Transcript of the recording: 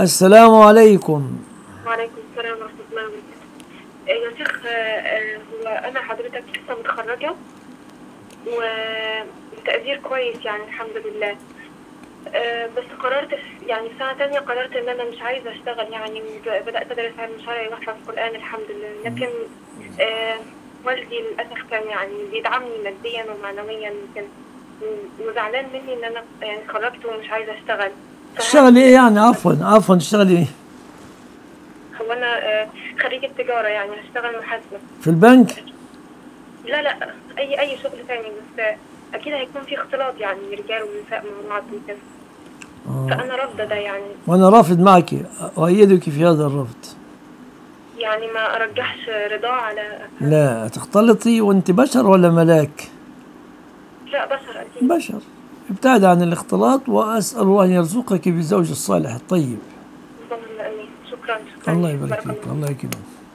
السلام عليكم وعليكم السلام ورحمة الله وبركاته. آه، يا شيخ آه، آه، هو أنا حضرتك لسه متخرجة وتقدير كويس يعني الحمد لله. آه، بس قررت في- يعني في سنة تانية قررت إن أنا مش عايزة أشتغل يعني وبدأت أدرس علم شرعي وأحفظ قرآن الحمد لله لكن آه، والدي للأسف كان يعني بيدعمني ماديا ومعنويا وكان وزعلان مني إن أنا يعني اتخرجت ومش عايزة أشتغل. فهل- تشتغلي ايه يعني عفوا عفوا تشتغلي ايه هو أنا آه، خريجة تجارة يعني هشتغل محاسبة. في البنك لا لا اي اي شغل تاني بس اكيد هيكون في اختلاط يعني رجال ونساء مع بعض وكده آه. فانا رافضه ده يعني وانا رافض معك اؤيدك في هذا الرفض يعني ما ارجحش رضاه على لا تختلطي وانت بشر ولا ملاك لا بشر اكيد بشر ابتعد عن الاختلاط واسال الله ان يرزقك بالزوج الصالح الطيب اللهم امين شكرا شكرا الله يبارك بارك فيك الله الله يكرمك